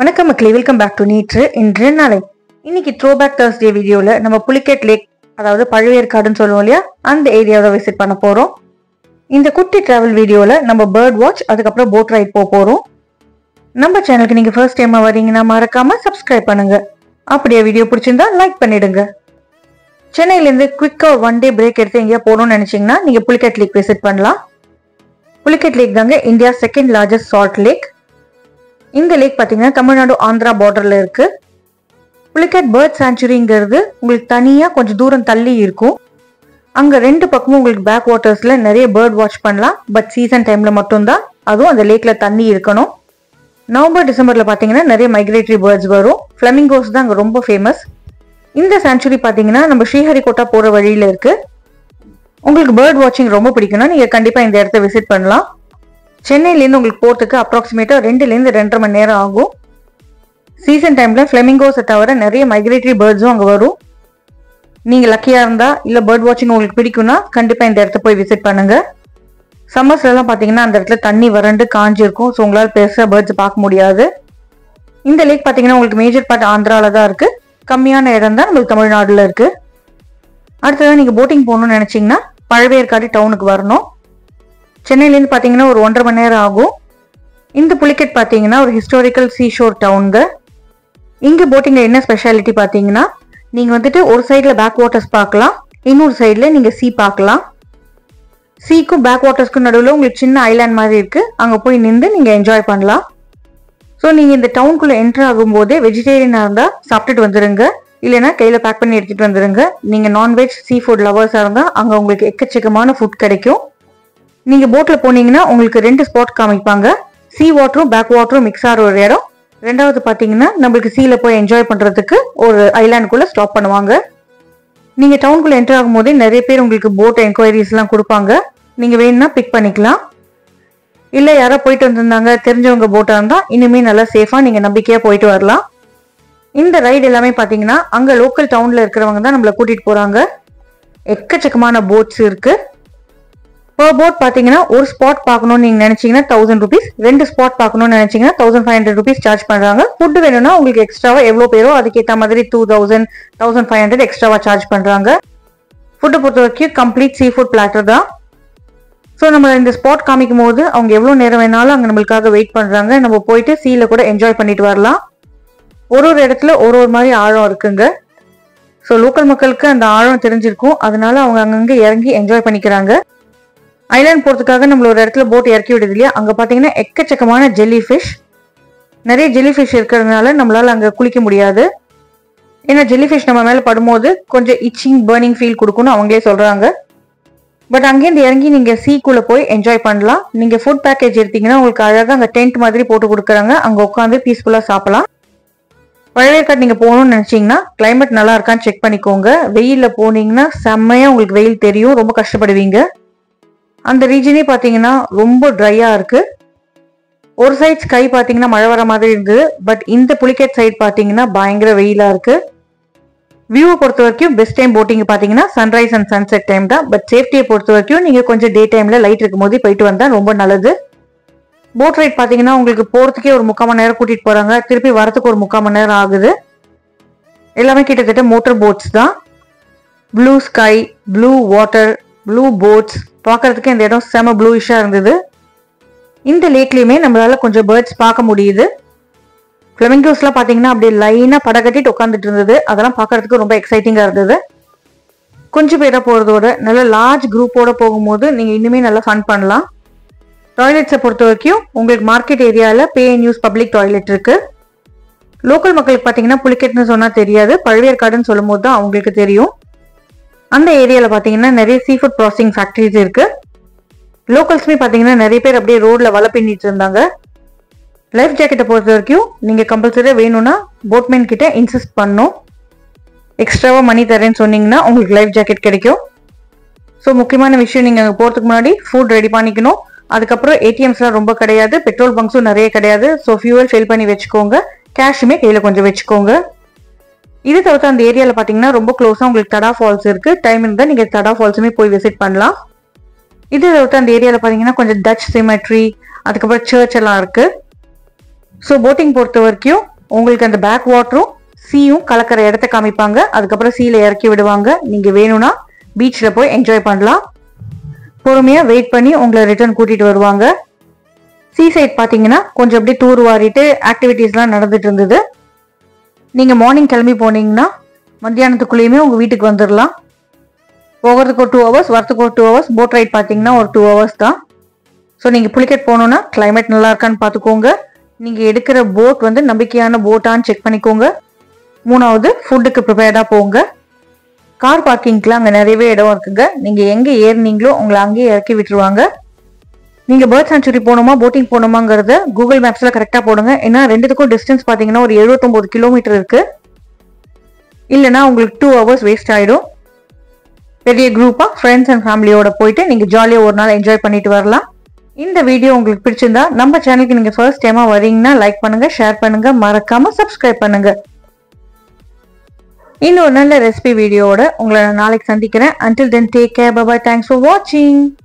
வணக்கம் மக்களே welcome back to நேற்று இன்று நாளை இன்னைக்கு த்ரோ பேக் தேர்ஸ்டே வீடியோவில் நம்ம புலிகேட் லேக் அதாவது பழுவேற்காடுன்னு சொல்லுவோம் இல்லையா அந்த ஏரியாவை விசிட் பண்ண போகிறோம் இந்த குட்டி டிராவல் வீடியோவில் நம்ம பேர்ட் வாட்ச் அதுக்கப்புறம் போட் ரைட் போக போகிறோம் நம்ம சேனலுக்கு நீங்கள் ஃபர்ஸ்ட் டைமாக வரீங்கன்னா மறக்காம சப்ஸ்கிரைப் பண்ணுங்க அப்படியே வீடியோ பிடிச்சிருந்தா லைக் பண்ணிடுங்க சென்னையிலேருந்து குவிக்காக ஒன் டே பிரேக் எடுத்து எங்கேயா போகணும்னு நினச்சிங்கன்னா நீங்கள் புலிகேட் லேக் விசிட் பண்ணலாம் புலிகேட் லேக் தாங்க India second largest salt lake இந்த லேக் பார்த்தீங்கன்னா தமிழ்நாடு ஆந்திரா பார்டர்ல இருக்கு புலிகேட் பேர்ட் சாங்சுரிங்கிறது உங்களுக்கு தனியா கொஞ்சம் தூரம் தள்ளி இருக்கும் அங்க ரெண்டு பக்கமும் உங்களுக்கு பேக் வாட்டர்ஸ்ல நிறைய பேர்ட் வாட்ச் பண்ணலாம் பட் சீசன் டைம்ல மட்டும்தான் அதுவும் அந்த லேக்ல தண்ணி இருக்கணும் நவம்பர் டிசம்பர்ல பாத்தீங்கன்னா நிறைய மைக்ரேட்டரி பேர்ட்ஸ் வரும் ஃபிளமிங்கோஸ் தான் அங்க ரொம்ப ஃபேமஸ் இந்த சாங்சுரி பாத்தீங்கன்னா நம்ம ஸ்ரீஹரிகோட்டா போற வழியில இருக்கு உங்களுக்கு பேர்ட் வாட்சிங் ரொம்ப பிடிக்கும்னா நீங்க கண்டிப்பா இந்த இடத்த விசிட் பண்ணலாம் சென்னையிலேருந்து உங்களுக்கு போகிறதுக்கு அப்ராக்சிமேட்டாக ரெண்டுலேருந்து ரெண்டரை மணி நேரம் ஆகும் சீசன் டைமில் ஃப்ளெமிங்கோஸை தவிர நிறைய மைக்ரேட்டரி பேர்ட்ஸும் அங்கே வரும் நீங்கள் லக்கியாக இருந்தால் இல்லை பேர்ட் வாட்சிங் உங்களுக்கு பிடிக்கும்னா கண்டிப்பாக இந்த இடத்த போய் விசிட் பண்ணுங்க சம்மர்ஸ்லலாம் பார்த்தீங்கன்னா அந்த இடத்துல தண்ணி வறண்டு காஞ்சி இருக்கும் ஸோ உங்களால் பெருசாக பேர்ட்ஸ் பார்க்க முடியாது இந்த லேக் பார்த்தீங்கன்னா உங்களுக்கு மேஜர் பார்ட் ஆந்திராவில் தான் இருக்குது கம்மியான இடம் தான் நம்மளுக்கு தமிழ்நாடுல இருக்குது அடுத்ததான் நீங்கள் போட்டிங் போகணும்னு நினச்சிங்கன்னா பழவேற்காடு டவுனுக்கு வரணும் சென்னையிலேருந்து பார்த்தீங்கன்னா ஒரு ஒன்றரை மணி நேரம் ஆகும் இந்த புலிகெட் பார்த்தீங்கன்னா ஒரு ஹிஸ்டாரிக்கல் சீஷோர் டவுனுங்க இங்கே போட்டிங்கில் என்ன ஸ்பெஷாலிட்டி பார்த்தீங்கன்னா நீங்கள் வந்துட்டு ஒரு சைடில் பேக் வாட்டர்ஸ் பார்க்கலாம் இன்னொரு சைடில் நீங்கள் சீ பார்க்கலாம் சீக்கும் பேக் வாட்டர்ஸ்க்கும் நடுவில் உங்களுக்கு சின்ன ஐலாண்ட் மாதிரி இருக்குது அங்கே போய் நின்று நீங்கள் என்ஜாய் பண்ணலாம் ஸோ நீங்கள் இந்த டவுனுக்குள்ளே என்ட்ரு ஆகும்போதே வெஜிடேரியனாக இருந்தால் சாப்பிட்டுட்டு வந்துடுங்க இல்லைன்னா கையில் பேக் பண்ணி எடுத்துகிட்டு வந்துடுங்க நீங்கள் நான்வெஜ் சீ ஃபுட் லவர்ஸாக இருந்தால் அங்கே உங்களுக்கு எக்கச்சக்கமான ஃபுட் கிடைக்கும் நீங்க போட்ல போனீங்கன்னா உங்களுக்கு ரெண்டு ஸ்பாட் காமிப்பாங்க சீ வாட்டரும் பேக் வாட்டரும் மிக்ஸ் ஆகிற ஒரு இடம் ரெண்டாவது பாத்தீங்கன்னா நம்மளுக்கு சீல போய் என்ஜாய் பண்றதுக்கு ஒரு ஐலாண்டுக்குள்ள ஸ்டாப் பண்ணுவாங்க நீங்க டவுனுக்குள்ள என்டர் ஆகும்போதே நிறைய பேர் உங்களுக்கு போட் என்கொயரிஸ் எல்லாம் கொடுப்பாங்க நீங்க வேணும்னா பிக் பண்ணிக்கலாம் இல்ல யாரோ போயிட்டு வந்திருந்தாங்க தெரிஞ்சவங்க போட்டா இருந்தா இனிமே நல்லா சேஃபா நீங்க நம்பிக்கையா போயிட்டு வரலாம் இந்த ரைடு எல்லாமே பாத்தீங்கன்னா அங்க லோக்கல் டவுன்ல இருக்கிறவங்க தான் நம்மள கூட்டிட்டு போறாங்க எக்கச்சக்கமான போட்ஸ் இருக்கு per போட் பார்த்தீங்கன்னா ஒரு ஸ்பாட் பார்க்கணும்னு நீங்கள் நினச்சிங்கன்னா தௌசண்ட் ருபீஸ் ரெண்டு ஸ்பாட் பார்க்கணும்னு நினச்சிங்கன்னா thousand five hundred rupees charge பண்ணுறாங்க ஃபுட்டு வேணும்னா உங்களுக்கு எக்ஸ்ட்ராவாக எவ்வளோ பேரோ அதுக்கேற்ற மாதிரி two thousand thousand five hundred எக்ஸ்ட்ராவாக சார்ஜ் பண்ணுறாங்க ஃபுட்டை பொறுத்த வரைக்கும் கம்ப்ளீட் சீ ஃபுட் பிளாட்டர் தான் ஸோ நம்ம இந்த ஸ்பாட் காமிக்கும் போது அவங்க எவ்வளோ நேரம் வேணாலும் அங்கே நம்மளுக்காக வெயிட் பண்ணுறாங்க நம்ம போயிட்டு சீல கூட என்ஜாய் பண்ணிட்டு வரலாம் ஒரு ஒரு இடத்துல ஒரு ஒரு மாதிரி ஆழம் இருக்குங்க ஸோ லோக்கல் மக்களுக்கு அந்த ஆழம் தெரிஞ்சிருக்கும் அதனால அவங்க அங்கங்கே இறங்கி என்ஜாய் பண்ணிக்கிறாங்க ஐலாண்ட் போகிறதுக்காக நம்மள ஒரு இடத்துல போட் இறக்கி விடுது இல்லையா அங்கே பார்த்தீங்கன்னா எக்கச்சக்கமான ஜெல்லி ஃபிஷ் நிறைய ஜெல்லி ஃபிஷ் இருக்கிறதுனால நம்மளால அங்கே குளிக்க முடியாது ஏன்னா ஜெல்லி ஃபிஷ் நம்ம மேலே படும்போது கொஞ்சம் இச்சிங் பேர்னிங் ஃபீல் கொடுக்கும்னு அவங்களே சொல்கிறாங்க பட் அங்கேருந்து இறங்கி நீங்கள் சீக்குள்ளே போய் என்ஜாய் பண்ணலாம் நீங்கள் ஃபுட் பேக்கேஜ் எடுத்தீங்கன்னா உங்களுக்கு அழகாக அங்கே டென்ட் மாதிரி போட்டு கொடுக்குறாங்க அங்கே உட்காந்து பீஸ்ஃபுல்லாக சாப்பிடலாம் பழவேற்காடு நீங்கள் போகணும்னு நினச்சிங்கன்னா கிளைமேட் நல்லா இருக்கான்னு செக் பண்ணிக்கோங்க வெயிலில் போனீங்கன்னா செம்மையாக உங்களுக்கு வெயில் தெரியும் ரொம்ப கஷ்டப்படுவீங்க அந்த ரீஜனே பார்த்தீங்கன்னா ரொம்ப ட்ரையாக இருக்கு ஒரு சைட் ஸ்கை பார்த்தீங்கன்னா மழை வர மாதிரி இருந்தது பட் இந்த புலிகேட் சைட் பார்த்தீங்கன்னா பயங்கர வெயிலாக இருக்கு வியூவை பொறுத்த வரைக்கும் பெஸ்ட் டைம் போட்டிங் பார்த்தீங்கன்னா சன்ரைஸ் அண்ட் சன்செட் டைம் தான் பட் சேஃப்டியை பொறுத்த வரைக்கும் நீங்கள் கொஞ்சம் டே டைமில் லைட் இருக்கும் போது போயிட்டு வந்தால் ரொம்ப நல்லது போட் ரைட் பார்த்தீங்கன்னா உங்களுக்கு போகிறதுக்கே ஒரு முக்கால் மணி நேரம் கூட்டிகிட்டு போகிறாங்க திருப்பி வரதுக்கு ஒரு முக்கால் மணி நேரம் ஆகுது எல்லாமே கிட்டத்தட்ட மோட்டர் போட்ஸ் தான் blue sky blue water blue boats பார்க்கறதுக்கு இந்த இடம் செம ப்ளூயிஷாக இருந்தது இந்த லேக்லேயுமே நம்மளால கொஞ்சம் பேர்ட்ஸ் பார்க்க முடியுது ஃப்ளமிங்கோஸ்லாம் பார்த்தீங்கன்னா அப்படியே லைனாக படம் கட்டிட்டு உட்காந்துட்டு இருந்தது அதெல்லாம் பார்க்கறதுக்கு ரொம்ப எக்ஸைட்டிங்காக இருந்தது கொஞ்சம் பேராக போகிறதோட நல்ல லார்ஜ் குரூப்போட போகும்போது நீங்கள் இன்னுமே நல்லா ஃபன் பண்ணலாம் டாய்லெட்ஸை பொறுத்த வரைக்கும் உங்களுக்கு மார்க்கெட் ஏரியாவில் பே நியூஸ் பப்ளிக் டாய்லெட் இருக்கு லோக்கல் மக்களுக்கு பார்த்தீங்கன்னா புலிக்கெட்னு சொன்னால் தெரியாது பழவேற்காடுன்னு சொல்லும் போது தான் அவங்களுக்கு தெரியும் அந்த ஏரியாவில் பார்த்தீங்கன்னா நிறைய சீ ஃபுட் ப்ராசஸிங் ஃபேக்ட்ரிஸ் இருக்கு லோக்கல்ஸ்மே பார்த்தீங்கன்னா நிறைய பேர் அப்படியே ரோட்ல வலை பின்னிட்டு இருந்தாங்க லைஃப் ஜாக்கெட்டை பொறுத்த வரைக்கும் நீங்கள் கம்பல்சரியாக வேணும்னா போட்மேன் கிட்ட இன்சிஸ்ட் பண்ணும் எக்ஸ்ட்ராவாக மணி தரேன்னு சொன்னீங்கன்னா உங்களுக்கு லைஃப் ஜாக்கெட் கிடைக்கும் ஸோ முக்கியமான விஷயம் நீங்கள் அங்கே போகிறதுக்கு முன்னாடி ஃபுட் ரெடி பண்ணிக்கணும் அதுக்கப்புறம் ஏடிஎம்ஸ்லாம் ரொம்ப கிடையாது பெட்ரோல் பங்க்ஸும் நிறைய கிடையாது ஸோ ஃபியூவல் ஃபில் பண்ணி வச்சுக்கோங்க கேஷுமே கையில் கொஞ்சம் வச்சுக்கோங்க இது தவிர்த்து அந்த ஏரியாவில் பார்த்தீங்கன்னா ரொம்ப க்ளோஸாக உங்களுக்கு தடா ஃபால்ஸ் இருக்கு டைம் இருந்தால் நீங்கள் தடா ஃபால்ஸுமே போய் விசிட் பண்ணலாம் இது தவிர்த்து அந்த ஏரியாவில் பார்த்தீங்கன்னா கொஞ்சம் டச் சிமெட்ரி அதுக்கப்புறம் சர்ச் எல்லாம் இருக்கு ஸோ போட்டிங் பொறுத்த வரைக்கும் உங்களுக்கு அந்த பேக் வாட்டரும் சீயும் கலக்கிற இடத்த காமிப்பாங்க அதுக்கப்புறம் சீல இறக்கி விடுவாங்க நீங்க வேணும்னா பீச்சில் போய் என்ஜாய் பண்ணலாம் பொறுமையா வெயிட் பண்ணி உங்களை ரிட்டர்ன் கூட்டிட்டு வருவாங்க சீ சைட் பார்த்தீங்கன்னா கொஞ்சம் அப்படியே டூர் வாரிட்டு ஆக்டிவிட்டீஸ்லாம் நடந்துட்டு இருந்தது நீங்க மார்னிங் கிளம்பி போனீங்கன்னா மத்தியானத்துக்குள்ளேயுமே உங்க வீட்டுக்கு வந்துடலாம் போகிறதுக்கு ஒரு டூ ஹவர்ஸ் வரதுக்கு ஒரு டூ ஹவர்ஸ் போட் ரைட் பார்த்தீங்கன்னா ஒரு டூ ஹவர்ஸ் தான் ஸோ நீங்கள் புலிக்கெட் போகணுன்னா கிளைமேட் நல்லா இருக்கான்னு பார்த்துக்கோங்க நீங்கள் எடுக்கிற போட் வந்து நம்பிக்கையான போட்டான்னு செக் பண்ணிக்கோங்க மூணாவது ஃபுட்டுக்கு ப்ரிப்பேர்டாக போங்க கார் பார்க்கிங்க்குலாம் அங்கே நிறையவே இடம் இருக்குங்க நீங்கள் எங்கே ஏறினீங்களோ உங்களை அங்கேயே இறக்கி விட்டுருவாங்க நீங்கள் பேர்ட் சான்ச்சுரி போகணுமா போட்டிங் போகணுமாங்கிறத கூகுள் மேப்ஸில் கரெக்டாக போடுங்க ஏன்னா ரெண்டுத்துக்கும் டிஸ்டன்ஸ் பார்த்தீங்கன்னா ஒரு எழுபத்தொம்போது கிலோமீட்டர் இருக்குது இல்லைன்னா உங்களுக்கு டூ ஹவர்ஸ் வேஸ்ட் ஆகிடும் பெரிய குரூப்பாக ஃப்ரெண்ட்ஸ் அண்ட் ஃபேமிலியோட போயிட்டு நீங்கள் ஜாலியாக ஒரு நாள் என்ஜாய் பண்ணிட்டு வரலாம் இந்த வீடியோ உங்களுக்கு பிடிச்சிருந்தா நம்ம சேனலுக்கு நீங்கள் ஃபர்ஸ்ட் டைமாக வரீங்கன்னா லைக் பண்ணுங்க ஷேர் பண்ணுங்க மறக்காம சப்ஸ்கிரைப் பண்ணுங்க இன்னொரு நல்ல ரெசிபி வீடியோவோட உங்களை நான் நாளைக்கு சந்திக்கிறேன் until then take care bye bye thanks for வாட்சிங்